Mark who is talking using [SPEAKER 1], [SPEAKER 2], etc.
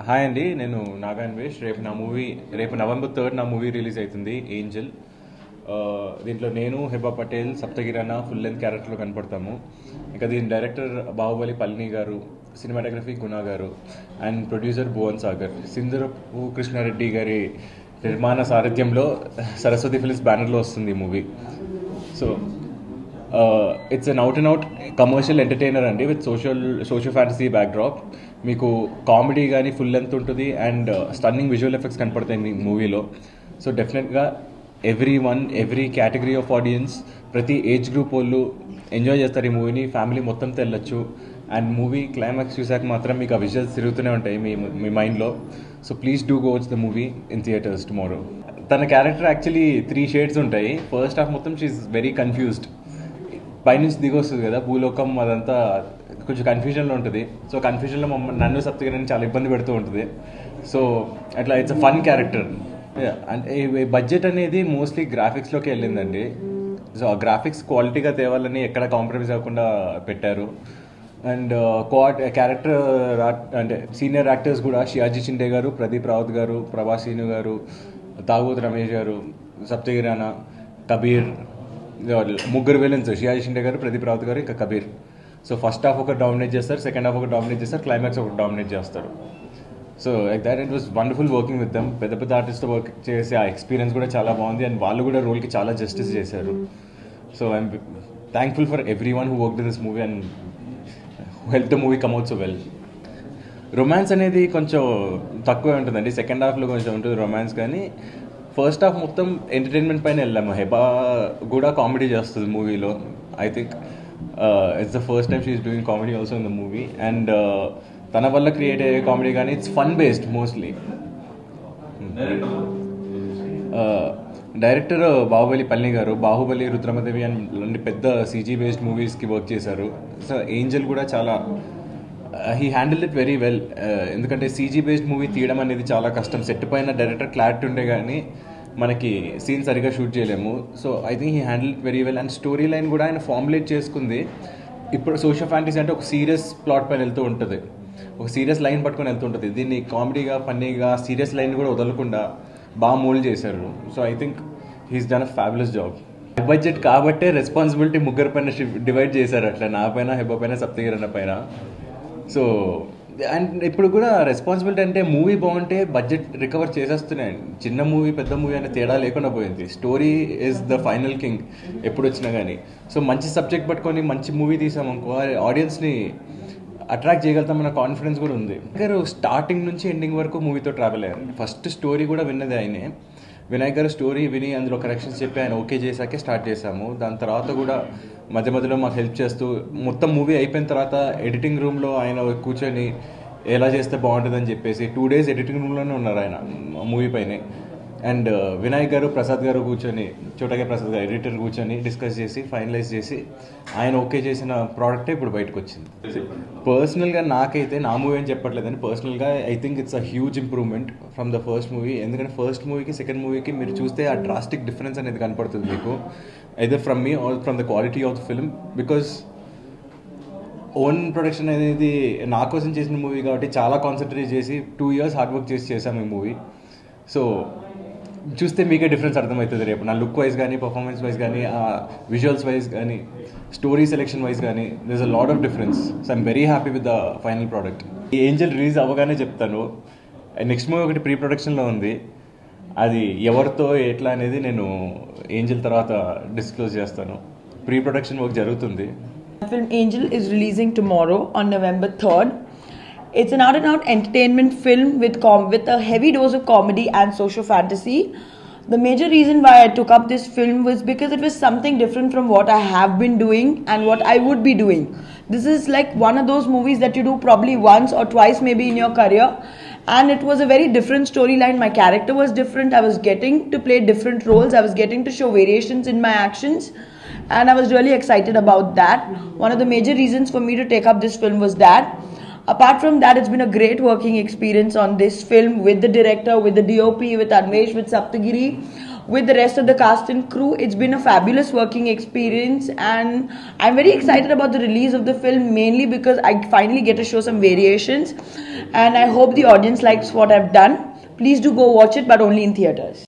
[SPEAKER 1] Hi అండి నేను నాగా అన్వేష్ రేపు నా మూవీ రేపు నవంబర్ థర్డ్ నా మూవీ రిలీజ్ అవుతుంది ఏంజల్ దీంట్లో నేను హెబా పటేల్ సప్తగిరాన ఫుల్ లెంత్ క్యారెక్టర్లో కనపడతాము ఇంకా దీని డైరెక్టర్ బాహుబలి పళని గారు సినిమాటోగ్రఫీ గుణా గారు అండ్ ప్రొడ్యూసర్ భువన్ సాగర్ సింధురపు కృష్ణారెడ్డి గారి నిర్మాణ సారథ్యంలో సరస్వతి ఫిలిమ్స్ బ్యానర్లో వస్తుంది ఈ movie so it's an out and out commercial entertainer అండి with social social fantasy backdrop మీకు కామెడీ కానీ ఫుల్ లెంత్ ఉంటుంది అండ్ స్టన్నింగ్ విజువల్ ఎఫెక్ట్స్ కనపడతాయి మీ మూవీలో సో డెఫినెట్గా every one every category of audience ప్రతి ఏజ్ గ్రూప్ వాళ్ళు ఎంజాయ్ చేస్తారు ఈ మూవీని ఫ్యామిలీ మొత్తం తెల్లొచ్చు అండ్ మూవీ క్లైమాక్స్ చూసాక మాత్రం మీకు ఆ విజువల్స్ తిరుగుతూనే ఉంటాయి మీ మీ మైండ్లో so please do go the movie in theatres tomorrow తన క్యారెక్టర్ యాక్చువల్లీ త్రీ షేడ్స్ ఉంటాయి ఫస్ట్ హాఫ్ మొత్తం షీఈ్ వెరీ కన్ఫ్యూజ్డ్ పైనుంచి దిగి వస్తుంది కదా భూలోకం అదంతా కొంచెం కన్ఫ్యూజన్లో ఉంటుంది సో కన్ఫ్యూజన్లో మమ్మ నన్ను సప్తగిరిని చాలా ఇబ్బంది పెడుతూ ఉంటుంది సో అట్లా ఇట్స్ అ ఫన్ క్యారెక్టర్ అంటే బడ్జెట్ అనేది మోస్ట్లీ గ్రాఫిక్స్లోకి వెళ్ళిందండి సో ఆ గ్రాఫిక్స్ క్వాలిటీగా తేవాలని ఎక్కడ కాంప్రమైజ్ అవ్వకుండా పెట్టారు అండ్ కోఆట్ క్యారెక్టర్ అంటే సీనియర్ యాక్టర్స్ కూడా షియాజీ చిండే గారు ప్రదీప్ రావత్ గారు ప్రభాసీను గారు తాగూత్ రమేష్ గారు సప్తగిరానా కబీర్ ముగ్గురు విలన్స్ షియాజీ షిండే గారు ప్రదీప్ రావత్ గారు ఇంకా కబీర్ సో ఫస్ట్ హాఫ్ ఒక డామినేట్ చేస్తారు సెకండ్ హాఫ్ ఒక డామినేట్ చేస్తారు క్లైమాక్స్ ఒక డామినేట్ చేస్తారు so like that it was wonderful working with them పెద్ద పెద్ద ఆర్టిస్ట్తో వర్క్ చేసే ఆ ఎక్స్పీరియన్స్ కూడా చాలా బాగుంది అండ్ వాళ్ళు కూడా రోల్కి చాలా జస్టిస్ చేశారు so I'm thankful for every one who work in this movie and help the movie come out so well romance అనేది కొంచెం తక్కువే ఉంటుందండి సెకండ్ హాఫ్లో కొంచెం ఉంటుంది రొమాన్స్ కానీ ఫస్ట్ హాఫ్ మొత్తం ఎంటర్టైన్మెంట్ పైన వెళ్ళాము హెబా కూడా కామెడీ చేస్తుంది మూవీలో I think it's the first time she's doing comedy also in the movie and తన వల్ల క్రియేట్ అయ్యే కామెడీ కానీ it's fun based mostly director Baahubali Palni గారు బాహుబలి రుద్రమదేవి అని పెద్ద సీజీ బేస్డ్ మూవీస్కి వర్క్ చేశారు సో ఏంజల్ కూడా చాలా he handle it very well ఎందుకంటే సీజీ బేస్డ్ మూవీ తీయడం అనేది చాలా కష్టం సెట్ పైన డైరెక్టర్ క్లారిటీ ఉండే కానీ మనకి సీన్ సరిగా షూట్ చేయలేము so I think he handle it very well and story line కూడా ఆయన ఫార్ములేట్ చేసుకుంది ఇప్పుడు సోషల్ ఫ్యాంటసీ అంటే ఒక సీరియస్ ప్లాట్ పైన వెళ్తూ ఉంటుంది ఒక సీరియస్ లైన్ పట్టుకొని వెళ్తుంటుంది దీన్ని కామెడీగా ఫన్నీగా సీరియస్ లైన్ కూడా వదలకుండా బాగా మోల్డ్ చేశారు so I think he's done a fabulous job budget కాబట్టే రెస్పాన్సిబిలిటీ ముగ్గురు పైన డివైడ్ చేశారు అట్లా నా పైన హెబా పైన సప్తగిరన్న పైన సో అండ్ ఇప్పుడు కూడా రెస్పాన్సిబిలిటీ అంటే మూవీ బాగుంటే బడ్జెట్ రికవర్ చేసేస్తున్నాయి చిన్న మూవీ పెద్ద మూవీ అనే తేడా లేకుండా పోయింది story is the final king ఎప్పుడు వచ్చినా కానీ సో మంచి సబ్జెక్ట్ పట్టుకొని మంచి మూవీ తీసామనుకో ఆడియన్స్ని అట్రాక్ట్ చేయగలుగుతామన్న కాన్ఫిడెన్స్ కూడా ఉంది గారు స్టార్టింగ్ నుంచి ఎండింగ్ వరకు మూవీతో ట్రావెల్ అయ్యారు ఫస్ట్ స్టోరీ కూడా విన్నది ఆయనే వినాయక్ గారు స్టోరీ విని అందులో కరెక్షన్స్ చెప్పి ఆయన ఓకే చేశాకే స్టార్ట్ చేశాము దాని తర్వాత కూడా మధ్య మధ్యలో మాకు హెల్ప్ చేస్తూ మొత్తం మూవీ అయిపోయిన తర్వాత ఎడిటింగ్ రూమ్లో ఆయన కూర్చొని ఎలా చేస్తే బాగుంటుందని చెప్పేసి టూ డేస్ ఎడిటింగ్ రూమ్లోనే ఉన్నారు ఆయన మూవీ పైనే అండ్ వినాయక్ గారు ప్రసాద్ గారు కూర్చొని చోటగే ప్రసాద్ గారు ఎడిటర్ కూర్చొని డిస్కస్ చేసి ఫైనలైజ్ చేసి ఆయన ఓకే చేసిన ప్రోడక్టే ఇప్పుడు బయటకు వచ్చింది పర్సనల్గా నాకైతే నా మూవీ అని చెప్పట్లేదని పర్సనల్గా I think it's a huge improvement from the first movie ఎందుకంటే ఫస్ట్ మూవీకి సెకండ్ మూవీకి మీరు చూస్తే ఆ డ్రాస్టిక్ డిఫరెన్స్ అనేది కనపడుతుంది మీకు either from me or from the quality of the film because own production అనేది నా కోసం చేసిన మూవీ కాబట్టి చాలా కాన్సన్ట్రేట్ చేసి టూ ఇయర్స్ హార్డ్ వర్క్ చేసి చేశాము ఈ మూవీ సో చూస్తే మీకే డిఫరెన్స్ అర్థమవుతుంది రేపు నా లుక్ వైజ్ కానీ పర్ఫార్మెన్స్ వైజ్ కానీ విజువల్స్ వైజ్ కానీ స్టోరీ సెలెక్షన్ వైజ్ కానీ this a lot of difference so I'm very happy with the final product ఈ ఏంజల్ రిలీజ్ అవ్వగానే చెప్తాను నెక్స్ట్ మూవీ ఒకటి ప్రీ ప్రొడక్షన్లో ఉంది అది ఎవరితో ఎట్లా అనేది నేను ఏంజల్ తర్వాత డిస్క్లోజ్ చేస్తాను ప్రీ ప్రొడక్షన్ వర్క్ జరుగుతుంది
[SPEAKER 2] Film Angel is releasing tomorrow on November 3rd. It's an out and out entertainment film with com- with a heavy dose of comedy and social fantasy. The major reason why I took up this film was because it was something different from what I have been doing and what I would be doing. This is like one of those movies that you do probably once or twice maybe in your career. And it was a very different storyline. My character was different. I was getting to play different roles. I was getting to show variations in my actions and I was really excited about that. One of the major reasons for me to take up this film was that. Apart from that, it's been a great working experience on this film with the director, with the DOP, with Anvesh, with Saptagiri. with the rest of the cast and crew. It's been a fabulous working experience, and I'm very excited about the release of the film mainly because I finally get to show some variations, and I hope the audience likes what I've done. Please do go watch it, but only in theaters.